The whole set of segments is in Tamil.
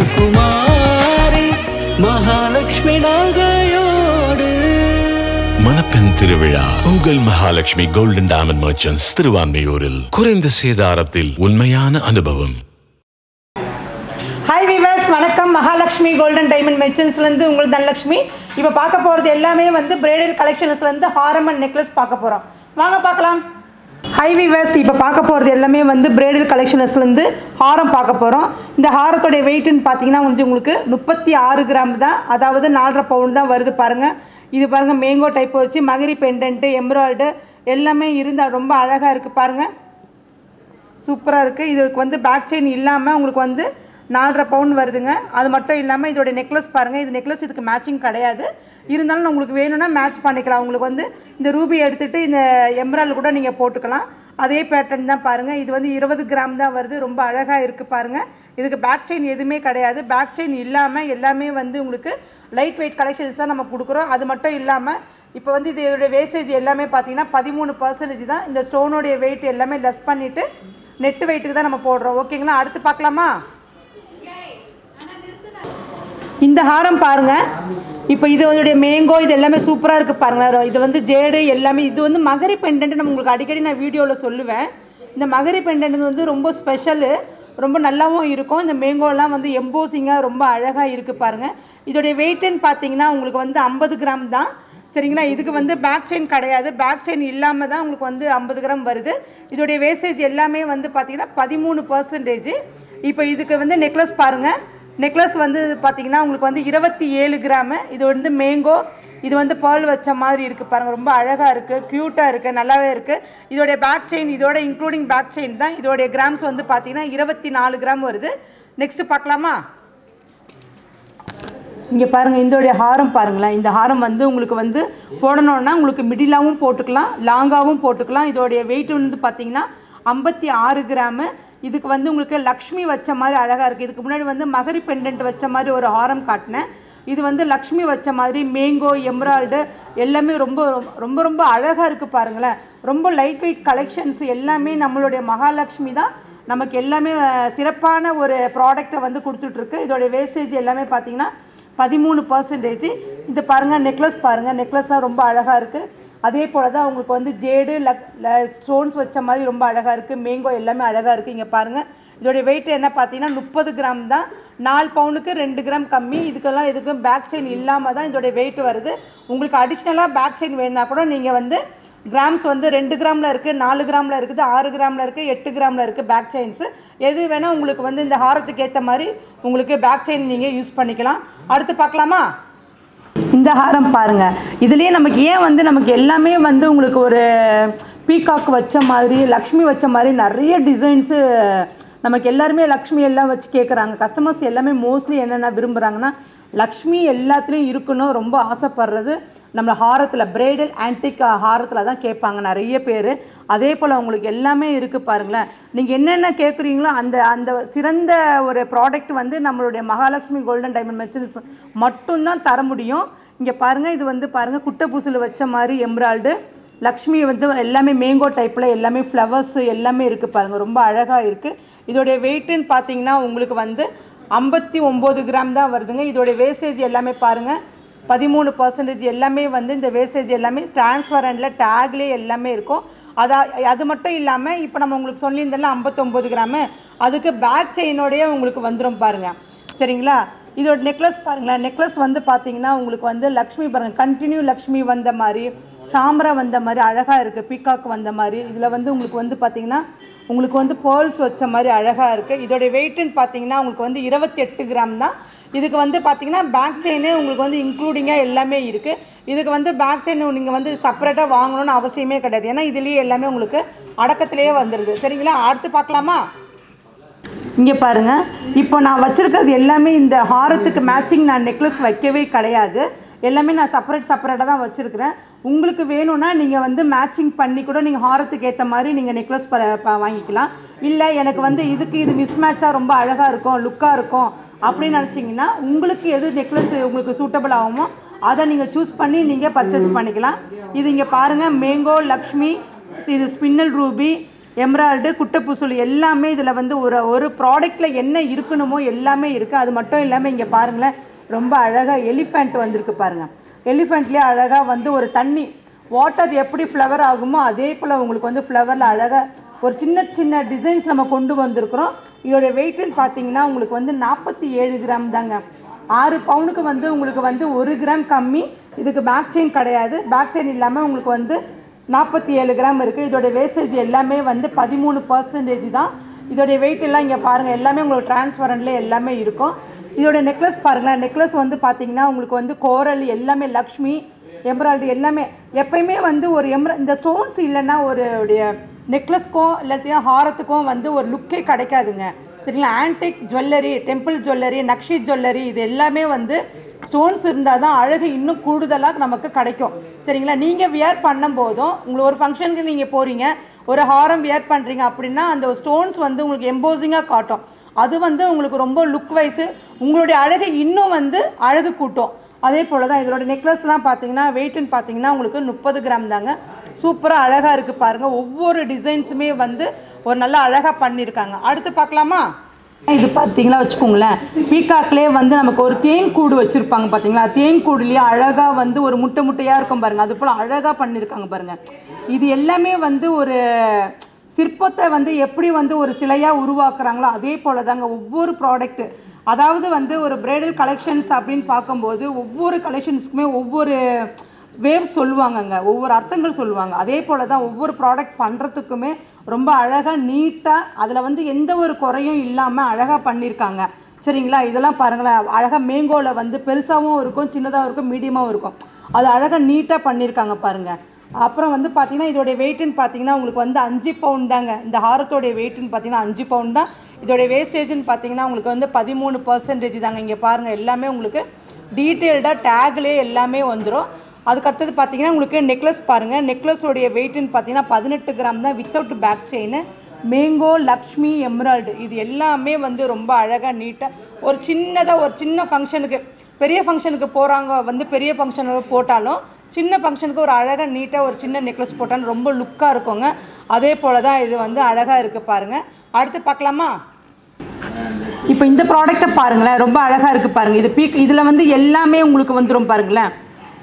ராஜகுமாரி மகாலட்சுமி நகையோடு மணப்பெண் திருவிழா உங்கள் மகாலட்சுமி கோல்டன் டைமண்ட் மர்ச்சன்ட்ஸ் திருவான்மையூரில் குறைந்த சேதாரத்தில் உண்மையான அனுபவம் ஹாய் விவர்ஸ் வணக்கம் மகாலட்சுமி கோல்டன் டைமண்ட் மெச்சன்ஸ்லேருந்து உங்கள் தனலட்சுமி இப்போ பார்க்க போகிறது எல்லாமே வந்து பிரைடல் கலெக்ஷன்ஸ்லேருந்து ஹாரம் அண்ட் நெக்லஸ் பார்க்க போகிறோம் வாங்க பார்க்கலாம் ஹாய் விவர்ஸ் இப்போ பார்க்க போகிறது எல்லாமே வந்து பிரைடல் கலெக்ஷன்ஸ்லேருந்து ஹாரம் பார்க்க போகிறோம் இந்த ஹாரத்தோடைய வெயிட்டுன்னு பார்த்தீங்கன்னா வந்து உங்களுக்கு முப்பத்தி ஆறு கிராம் தான் அதாவது நாலரை பவுன் தான் வருது பாருங்கள் இது பாருங்கள் மேங்கோ டைப் வச்சு மகிரி பெண்டன்ட்டு எம்ப்ராய்டு எல்லாமே இருந்தால் ரொம்ப அழகாக இருக்குது பாருங்கள் சூப்பராக இருக்குது இதுக்கு வந்து பேக் செயின் இல்லாமல் உங்களுக்கு வந்து நாலரை பவுன் வருதுங்க அது மட்டும் இல்லாமல் இதோட நெக்லஸ் பாருங்கள் இது நெக்லஸ் இதுக்கு மேட்சிங் கிடையாது இருந்தாலும் உங்களுக்கு வேணும்னா மேட்ச் பண்ணிக்கலாம் உங்களுக்கு வந்து இந்த ரூபி எடுத்துகிட்டு இந்த எம்ரால் கூட நீங்கள் போட்டுக்கலாம் அதே பேட்டர்ன் தான் பாருங்கள் இது வந்து இருபது கிராம் தான் வருது ரொம்ப அழகாக இருக்குது பாருங்கள் இதுக்கு பேக் செயின் எதுவுமே கிடையாது பேக் செயின் இல்லாமல் எல்லாமே வந்து உங்களுக்கு லைட் வெயிட் கலெக்ஷன்ஸ் தான் நம்ம கொடுக்குறோம் அது மட்டும் இல்லாமல் இப்போ வந்து இதோட வேஸ்டேஜ் எல்லாமே பார்த்தீங்கன்னா பதிமூணு பர்சன்டேஜ் தான் இந்த ஸ்டோனுடைய வெயிட் எல்லாமே லெஸ் பண்ணிவிட்டு நெட்டு வெயிட்டுக்கு தான் நம்ம போடுறோம் ஓகேங்களா அடுத்து பார்க்கலாமா இந்த ஹாரம் பாருங்க இப்போ இது இதோடைய மேங்கோ இது எல்லாமே சூப்பராக இருக்குது பாருங்களேன் இது வந்து ஜேடு எல்லாமே இது வந்து மகரி பெண்டன்ட் நம்ம உங்களுக்கு அடிக்கடி நான் வீடியோவில் சொல்லுவேன் இந்த மகரி பெண்டன்ட் வந்து ரொம்ப ஸ்பெஷலு ரொம்ப நல்லாவும் இருக்கும் இந்த மேங்கோலாம் வந்து எம்போசிங்காக ரொம்ப அழகாக இருக்குது பாருங்கள் இதோடைய வெயிட்டுன்னு பார்த்தீங்கன்னா உங்களுக்கு வந்து ஐம்பது கிராம் தான் சரிங்களா இதுக்கு வந்து பேக் செயின் கிடையாது பேக் செயின் இல்லாமல் தான் உங்களுக்கு வந்து ஐம்பது கிராம் வருது இதோடைய வேஸ்டேஜ் எல்லாமே வந்து பார்த்தீங்கன்னா பதிமூணு பர்சன்டேஜ் இப்போ இதுக்கு வந்து நெக்லஸ் பாருங்கள் நெக்லஸ் வந்து பார்த்தீங்கன்னா உங்களுக்கு வந்து இருபத்தி ஏழு கிராமு இது வந்து மேங்கோ இது வந்து பேர்ல் வச்ச மாதிரி இருக்குது பாருங்கள் ரொம்ப அழகாக இருக்குது க்யூட்டாக இருக்குது நல்லாவே இருக்குது இதோடைய பேக் செயின் இதோட இன்க்ளூடிங் பேக் செயின் தான் இதோடைய கிராம்ஸ் வந்து பார்த்தீங்கன்னா இருபத்தி நாலு கிராம் வருது நெக்ஸ்ட்டு பார்க்கலாமா இங்கே பாருங்கள் இதோடைய ஹாரம் பாருங்களேன் இந்த ஹாரம் வந்து உங்களுக்கு வந்து போடணுன்னா உங்களுக்கு மிடிலாகவும் போட்டுக்கலாம் லாங்காகவும் போட்டுக்கலாம் இதோடைய வெயிட் வந்து பார்த்தீங்கன்னா ஐம்பத்தி ஆறு கிராமு இதுக்கு வந்து உங்களுக்கு லக்ஷ்மி வச்ச மாதிரி அழகாக இருக்குது இதுக்கு முன்னாடி வந்து மகரி பெண்டன்ட் வச்ச மாதிரி ஒரு ஹாரம் காட்டினேன் இது வந்து லக்ஷ்மி வச்ச மாதிரி மேங்கோ எம்ராய்டு எல்லாமே ரொம்ப ரொம்ப ரொம்ப அழகாக இருக்குது பாருங்களேன் ரொம்ப லைட் வெயிட் கலெக்ஷன்ஸ் எல்லாமே நம்மளுடைய மகாலட்சுமி தான் நமக்கு எல்லாமே அஹ், சிறப்பான ஒரு ப்ராடக்டை வந்து கொடுத்துட்ருக்கு இதோடைய வேஸ்டேஜ் எல்லாமே பார்த்தீங்கன்னா பதிமூணு பர்சன்டேஜ் இது பாருங்கள் நெக்லஸ் பாருங்கள் நெக்லஸ்லாம் ரொம்ப அழகாக இருக்குது அதே போல் தான் உங்களுக்கு வந்து ஜேடு லக் ஸ்டோன்ஸ் வச்ச மாதிரி ரொம்ப அழகாக இருக்குது மேங்கோ எல்லாமே அழகாக இருக்குது இங்கே பாருங்கள் இதோடைய வெயிட் என்ன பார்த்தீங்கன்னா முப்பது கிராம் தான் நாலு பவுனுக்கு ரெண்டு கிராம் கம்மி இதுக்கெல்லாம் இதுக்கும் பேக் செயின் இல்லாமல் தான் இதோடைய வெயிட் வருது உங்களுக்கு அடிஷ்னலாக பேக் செயின் வேணுன்னா கூட நீங்கள் வந்து கிராம்ஸ் வந்து ரெண்டு கிராமில் இருக்குது நாலு கிராமில் இருக்குது ஆறு கிராமில் இருக்குது எட்டு கிராமில் இருக்குது பேக் செயின்ஸு எது வேணால் உங்களுக்கு வந்து இந்த ஹாரத்துக்கு ஏற்ற மாதிரி உங்களுக்கு பேக் செயின் நீங்கள் யூஸ் பண்ணிக்கலாம் அடுத்து பார்க்கலாமா இந்த ஹாரம் பாருங்க இதுலேயே நமக்கு ஏன் வந்து நமக்கு எல்லாமே வந்து உங்களுக்கு ஒரு பீகாக் வச்ச மாதிரி லக்ஷ்மி வச்ச மாதிரி நிறைய டிசைன்ஸு நமக்கு எல்லாருமே லக்ஷ்மி எல்லாம் வச்சு கேட்குறாங்க கஸ்டமர்ஸ் எல்லாமே மோஸ்ட்லி என்னென்ன விரும்புகிறாங்கன்னா லக்ஷ்மி எல்லாத்துலேயும் இருக்கணும் ரொம்ப ஆசைப்படுறது நம்ம ஹாரத்தில் பிரைடல் ஆன்டிக் ஹாரத்தில் தான் கேட்பாங்க நிறைய பேர் அதே போல் உங்களுக்கு எல்லாமே இருக்குது பாருங்களேன் நீங்கள் என்னென்ன கேட்குறீங்களோ அந்த அந்த சிறந்த ஒரு ப்ராடக்ட் வந்து நம்மளுடைய மகாலட்சுமி கோல்டன் டைமண்ட் மெச்சன்ஸ் மட்டும்தான் தர முடியும் இங்கே பாருங்கள் இது வந்து பாருங்கள் குட்டை பூசில் வச்ச மாதிரி எம்ப்ராய்டு லக்ஷ்மி வந்து எல்லாமே மேங்கோ டைப்பில் எல்லாமே ஃப்ளவர்ஸ் எல்லாமே இருக்குது பாருங்கள் ரொம்ப அழகாக இருக்குது இதோடைய வெயிட்டுன்னு பார்த்தீங்கன்னா உங்களுக்கு வந்து ஐம்பத்தி ஒம்பது கிராம் தான் வருதுங்க இதோடைய வேஸ்டேஜ் எல்லாமே பாருங்கள் பதிமூணு பர்சன்டேஜ் எல்லாமே வந்து இந்த வேஸ்டேஜ் எல்லாமே டிரான்ஸ்பரண்டில் டேக்லேயே எல்லாமே இருக்கும் அதா அது மட்டும் இல்லாமல் இப்போ நம்ம உங்களுக்கு சொல்லியிருந்தோம்ல ஐம்பத்தொம்போது கிராமு அதுக்கு பேக் செயினோடய உங்களுக்கு வந்துடும் பாருங்கள் சரிங்களா இதோட நெக்லஸ் பாருங்களேன் நெக்லஸ் வந்து பார்த்தீங்கன்னா உங்களுக்கு வந்து லக்ஷ்மி பாருங்கள் கண்டினியூ லக்ஷ்மி வந்த மாதிரி தாமரை வந்த மாதிரி அழகாக இருக்குது பீகாக் வந்த மாதிரி இதில் வந்து உங்களுக்கு வந்து பார்த்தீங்கன்னா உங்களுக்கு வந்து பேர்ல்ஸ் வச்ச மாதிரி அழகாக இருக்குது இதோடைய வெயிட்டுன்னு பார்த்தீங்கன்னா உங்களுக்கு வந்து இருபத்தெட்டு கிராம் தான் இதுக்கு வந்து பார்த்தீங்கன்னா பேக் செயினே உங்களுக்கு வந்து இன்க்ளூடிங்காக எல்லாமே இருக்குது இதுக்கு வந்து பேக் செயின் நீங்கள் வந்து செப்பரேட்டாக வாங்கணும்னு அவசியமே கிடையாது ஏன்னா இதுலேயே எல்லாமே உங்களுக்கு அடக்கத்திலேயே வந்துடுது சரிங்களா அடுத்து பார்க்கலாமா இங்கே பாருங்கள் இப்போ நான் வச்சுருக்கிறது எல்லாமே இந்த ஹாரத்துக்கு மேட்சிங் நான் நெக்லஸ் வைக்கவே கிடையாது எல்லாமே நான் செப்பரேட் செப்பரேட்டாக தான் வச்சுருக்கிறேன் உங்களுக்கு வேணும்னா நீங்கள் வந்து மேட்சிங் பண்ணி கூட நீங்கள் ஹாரத்துக்கு ஏற்ற மாதிரி நீங்கள் நெக்லஸ் ப ப- வாங்கிக்கலாம் இல்லை எனக்கு வந்து இதுக்கு இது மிஸ் மேட்சாக ரொம்ப அழகாக இருக்கும் லுக்காக இருக்கும் அப்படின்னு நினச்சிங்கன்னா உங்களுக்கு எது நெக்லஸ் உங்களுக்கு சூட்டபிள் ஆகுமோ அதை நீங்கள் சூஸ் பண்ணி நீங்கள் பர்ச்சேஸ் பண்ணிக்கலாம் இது இங்கே பாருங்கள் மேங்கோ லக்ஷ்மி இது ஸ்பின்னல் ரூபி எம்ராய்டு குட்டைப்பூசல் எல்லாமே இதில் வந்து ஒரு ஒரு ப்ராடக்ட்டில் என்ன இருக்கணுமோ எல்லாமே இருக்குது அது மட்டும் இல்லாமல் இங்கே பாருங்களேன் ரொம்ப அழகாக எலிஃபெண்ட் வந்திருக்கு பாருங்கள் எலிஃபெண்ட்லேயே அழகாக வந்து ஒரு தண்ணி வாட்டர் எப்படி ஃப்ளவர் ஆகுமோ அதே போல் உங்களுக்கு வந்து ஃப்ளவரில் அழகாக ஒரு சின்ன சின்ன டிசைன்ஸ் நம்ம கொண்டு வந்திருக்கிறோம் இதோட வெயிட்டுன்னு பார்த்தீங்கன்னா உங்களுக்கு வந்து நாற்பத்தி ஏழு கிராம் தாங்க ஆறு பவுனுக்கு வந்து உங்களுக்கு வந்து ஒரு கிராம் கம்மி இதுக்கு பேக் செயின் கிடையாது பேக் செயின் இல்லாமல் உங்களுக்கு வந்து நாற்பத்தி ஏழு கிராம் இருக்குது இதோட வேஸ்டேஜ் எல்லாமே வந்து பதிமூணு பர்சன்டேஜ் தான் இதோடைய வெயிட் எல்லாம் இங்கே பாருங்கள் எல்லாமே உங்களுக்கு டிரான்ஸ்பரண்ட்லேயே எல்லாமே இருக்கும் இதோட நெக்லஸ் பாருங்களேன் நெக்லஸ் வந்து பார்த்தீங்கன்னா உங்களுக்கு வந்து கோரல் எல்லாமே லக்ஷ்மி எம்ப்ராய்டரி எல்லாமே எப்பயுமே வந்து ஒரு எம்ப்ரா இந்த ஸ்டோன்ஸ் இல்லைன்னா ஒரு உடைய நெக்லஸ்க்கும் இல்லாட்டினா ஹாரத்துக்கும் வந்து ஒரு லுக்கே கிடைக்காதுங்க சரிங்களா antique jewellery temple jewellery nakshi jewellery இது எல்லாமே வந்து ஸ்டோன்ஸ் இருந்தால் தான் அழகு இன்னும் கூடுதலாக நமக்கு கிடைக்கும் சரிங்களா நீங்கள் வியர் பண்ணும்போதும் உங்களுக்கு ஒரு ஃபங்க்ஷனுக்கு நீங்கள் போகிறீங்க ஒரு ஹாரம் வியர் பண்ணுறீங்க அப்படின்னா அந்த ஸ்டோன்ஸ் வந்து உங்களுக்கு எம்போசிங்காக காட்டும் அது வந்து உங்களுக்கு ரொம்ப லுக் வைஸு உங்களுடைய அழகை இன்னும் வந்து அழகு கூட்டும் அதே போல் தான் இதோட நெக்லஸ்லாம் பார்த்தீங்கன்னா வெயிட்டுன்னு பார்த்தீங்கன்னா உங்களுக்கு முப்பது கிராம் தாங்க சூப்பராக அழகாக இருக்குது பாருங்கள் ஒவ்வொரு டிசைன்ஸுமே வந்து ஒரு நல்ல அழகாக பண்ணியிருக்காங்க அடுத்து பார்க்கலாமா இது பார்த்தீங்களா வச்சுக்கோங்களேன் பீகாக்லேயே வந்து நமக்கு ஒரு தேன் கூடு வச்சுருப்பாங்க பார்த்தீங்களா தேன் கூடுலேயே அழகாக வந்து ஒரு முட்டை முட்டையாக இருக்கும் பாருங்கள் அது போல் அழகாக பண்ணியிருக்காங்க பாருங்கள் இது எல்லாமே வந்து ஒரு சிற்பத்தை வந்து எப்படி வந்து ஒரு சிலையாக உருவாக்குறாங்களோ அதே போல் தாங்க ஒவ்வொரு ப்ராடக்ட்டு அதாவது வந்து ஒரு பிரைடல் கலெக்ஷன்ஸ் அப்படின்னு பார்க்கும்போது ஒவ்வொரு கலெக்ஷன்ஸ்க்குமே ஒவ்வொரு வேவ்ஸ் சொல்லுவாங்கங்க ஒவ்வொரு அர்த்தங்கள் சொல்லுவாங்க அதே போல் தான் ஒவ்வொரு ப்ராடக்ட் பண்ணுறதுக்குமே ரொம்ப அழகாக நீட்டாக அதில் வந்து எந்த ஒரு குறையும் இல்லாமல் அழகாக பண்ணியிருக்காங்க சரிங்களா இதெல்லாம் பாருங்களேன் அழகாக மேங்கோவில் வந்து பெருசாகவும் இருக்கும் சின்னதாகவும் இருக்கும் மீடியமாகவும் இருக்கும் அது அழகாக நீட்டாக பண்ணியிருக்காங்க பாருங்கள் அப்புறம் வந்து பார்த்தீங்கன்னா இதோடைய வெயிட்டுன்னு பார்த்தீங்கன்னா உங்களுக்கு வந்து அஞ்சு பவுன் தாங்க இந்த ஹாரத்தோடைய வெயிட்டுன்னு பார்த்தீங்கன்னா அஞ்சு பவுன் தான் இதோடைய வேஸ்டேஜ்னு பார்த்தீங்கன்னா உங்களுக்கு வந்து பதிமூணு பர்சன்டேஜ் தாங்க இங்கே பாருங்கள் எல்லாமே உங்களுக்கு டீட்டெயில்டாக டேக்லேயே எல்லாமே வந்துடும் அதுக்கடுத்தது பார்த்தீங்கன்னா உங்களுக்கு நெக்லஸ் பாருங்கள் நெக்லஸோடைய வெயிட்டுன்னு பார்த்தீங்கன்னா பதினெட்டு கிராம் தான் without back chain mango Lakshmi எம்ராய்டு இது எல்லாமே வந்து ரொம்ப அழகாக நீட்டாக ஒரு சின்னதாக ஒரு சின்ன ஃபங்க்ஷனுக்கு பெரிய ஃபங்க்ஷனுக்கு போகிறாங்க வந்து பெரிய ஃபங்க்ஷனுக்கு போட்டாலும் சின்ன ஃபங்க்ஷனுக்கு ஒரு அழகாக நீட்டாக ஒரு சின்ன நெக்லஸ் போட்டாலும் ரொம்ப லுக்காக இருக்குங்க அதே போல் தான் இது வந்து அழகாக இருக்குது பாருங்கள் அடுத்து பார்க்கலாமா இப்போ இந்த ப்ராடக்ட்டை பாருங்களேன் ரொம்ப அழகாக இருக்குது பாருங்கள் இது பீக் இதில் வந்து எல்லாமே உங்களுக்கு வந்துடும் பாருங்களேன்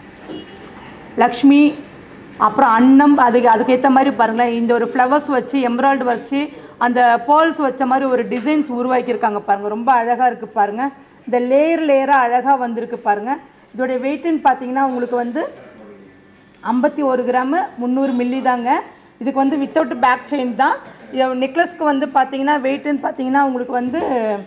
லக்ஷ்மி அப்புறம் அன்னம் அதுக்கு அதுக்கேற்ற மாதிரி பாருங்களேன் இந்த ஒரு ஃப்ளவர்ஸ் வச்சு எம்ப்ராய்டு வச்சு அந்த பேர்ல்ஸ் வச்ச மாதிரி ஒரு டிசைன்ஸ் உருவாக்கியிருக்காங்க பாருங்கள் ரொம்ப அழகாக இருக்குது பாருங்கள் இந்த லேயர் லேயராக அழகாக வந்திருக்கு பாருங்கள் இதோடைய வெயிட்டுன்னு பார்த்தீங்கன்னா உங்களுக்கு வந்து ஐம்பத்தி ஒரு கிராமு முந்நூறு மில்லி தாங்க இதுக்கு வந்து வித்தவுட் பேக் செயின் தான் இது நெக்லஸ்க்கு வந்து பார்த்தீங்கன்னா வெயிட்டுன்னு பார்த்தீங்கன்னா உங்களுக்கு வந்து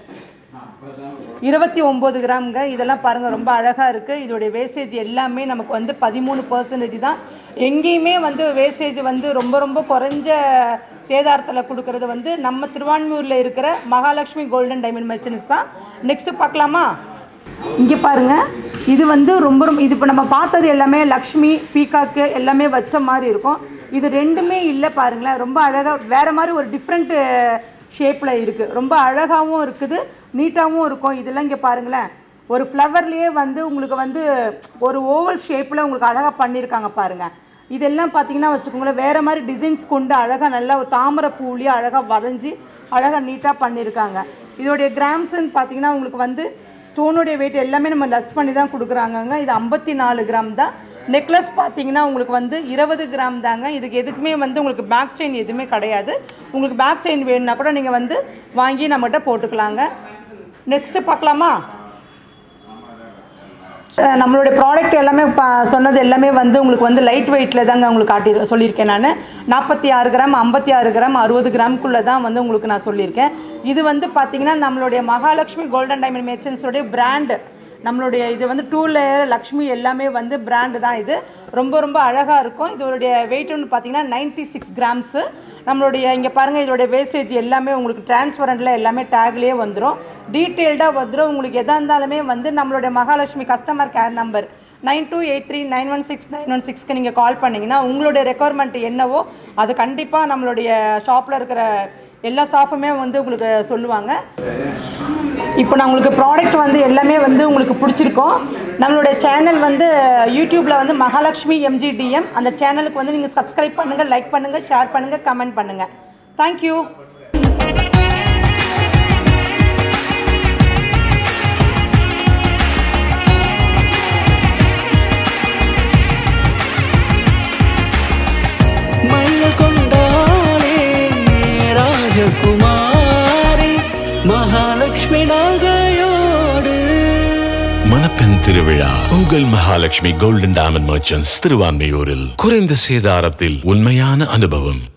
இருபத்தி ஒம்பது கிராம்ங்க இதெல்லாம் பாருங்கள் ரொம்ப அழகாக இருக்குது இதோடைய வேஸ்டேஜ் எல்லாமே நமக்கு வந்து பதிமூணு பர்சன்டேஜ் தான் எங்கேயுமே வந்து வேஸ்டேஜ் வந்து ரொம்ப ரொம்ப குறைஞ்ச சேதாரத்தில் கொடுக்கறது வந்து நம்ம திருவான்மூரில் இருக்கிற மகாலட்சுமி கோல்டன் டைமண்ட் மெர்ச்சன்ஸ் தான் நெக்ஸ்ட்டு பார்க்கலாமா இங்கே பாருங்க இது வந்து ரொம்ப ரொம்ப இது இப்போ நம்ம பார்த்தது எல்லாமே லக்ஷ்மி பீகாக்கு எல்லாமே வச்ச மாதிரி இருக்கும் இது ரெண்டுமே இல்லை பாருங்களேன் ரொம்ப அழகாக வேறு மாதிரி ஒரு டிஃப்ரெண்ட்டு ஷேப்பில் இருக்குது ரொம்ப அழகாகவும் இருக்குது நீட்டாகவும் இருக்கும் இதெல்லாம் இங்கே பாருங்களேன் ஒரு ஃப்ளவர்லேயே வந்து உங்களுக்கு வந்து ஒரு ஓவல் ஷேப்பில் உங்களுக்கு அழகாக பண்ணியிருக்காங்க பாருங்கள் இதெல்லாம் பார்த்தீங்கன்னா வச்சுக்கோங்களேன் வேறு மாதிரி டிசைன்ஸ் கொண்டு அழகாக நல்லா ஒரு தாமரை பூலேயே அழகாக வரைஞ்சி அழகாக நீட்டாக பண்ணியிருக்காங்க இதோடைய கிராம்ஸ்ன்னு பார்த்தீங்கன்னா உங்களுக்கு வந்து ஸ்டோனுடைய வெயிட் எல்லாமே நம்ம லெஸ் பண்ணி தான் கொடுக்குறாங்கங்க இது ஐம்பத்தி நாலு கிராம் தான் நெக்லஸ் பார்த்தீங்கன்னா உங்களுக்கு வந்து இருபது கிராம் தாங்க இதுக்கு எதுக்குமே வந்து உங்களுக்கு பேக் செயின் எதுவுமே கிடையாது உங்களுக்கு பேக் செயின் வேணும்னா கூட நீங்கள் வந்து வாங்கி நம்மகிட்ட போட்டுக்கலாங்க நெக்ஸ்ட்டு பார்க்கலாமா அஹ் நம்மளுடைய ப்ராடக்ட் எல்லாமே பா சொன்னது எல்லாமே வந்து உங்களுக்கு வந்து லைட் வெயிட்டில் தாங்க உங்களுக்கு காட்டி சொல்லியிருக்கேன் நான் நாற்பத்தி ஆறு கிராம் ஐம்பத்தி ஆறு கிராம் அறுபது கிராம்குள்ளே தான் வந்து உங்களுக்கு நான் சொல்லியிருக்கேன் இது வந்து பார்த்திங்கன்னா நம்மளுடைய மகாலட்சுமி கோல்டன் டைமண்ட் மெர்ச்சன்ஸோடைய பிராண்டு நம்மளுடைய இது வந்து டூ லேயர் லக்ஷ்மி எல்லாமே வந்து பிராண்டு தான் இது ரொம்ப ரொம்ப அழகாக இருக்கும் இதோடைய வெயிட்னு பார்த்தீங்கன்னா நைன்ட்டி சிக்ஸ் கிராம்ஸு நம்மளுடைய இங்கே பாருங்கள் இதோடைய வேஸ்டேஜ் எல்லாமே உங்களுக்கு டிரான்ஸ்பரண்டில் எல்லாமே டேக்லேயே வந்துடும் டீட்டெயில்டாக வந்துடும் உங்களுக்கு எதாக இருந்தாலுமே வந்து நம்மளுடைய Mahalakshmi customer care number nine two eight three nine one six nine one சிக்ஸ்க்கு நீங்கள் கால் பண்ணிங்கன்னா உங்களுடைய ரெக்குவயர்மெண்ட் என்னவோ அது கண்டிப்பாக நம்மளுடைய ஷாப்பில் இருக்கிற எல்லா ஸ்டாஃபுமே வந்து உங்களுக்கு சொல்லுவாங்க இப்போ நான் உங்களுக்கு ப்ராடக்ட் வந்து எல்லாமே வந்து உங்களுக்கு பிடிச்சிருக்கோம் நம்மளுடைய சேனல் வந்து யூடியூப்பில் வந்து மகாலட்சுமி எம்ஜிடிஎம் அந்த சேனலுக்கு வந்து நீங்கள் சப்ஸ்கிரைப் பண்ணுங்கள் லைக் பண்ணுங்கள் ஷேர் பண்ணுங்கள் கமெண்ட் பண்ணுங்கள் தேங்க்யூ மயில் கொண்டாளே ராஜகுமாரி மகாலட்சுமி நகையோடு மணப்பெண் திருவிழா உங்கள் மகாலட்சுமி கோல்டன் டைமண்ட் மர்ச்சன்ஸ் திருவான்மையூரில் குறைந்த சேதாரத்தில் உண்மையான அனுபவம்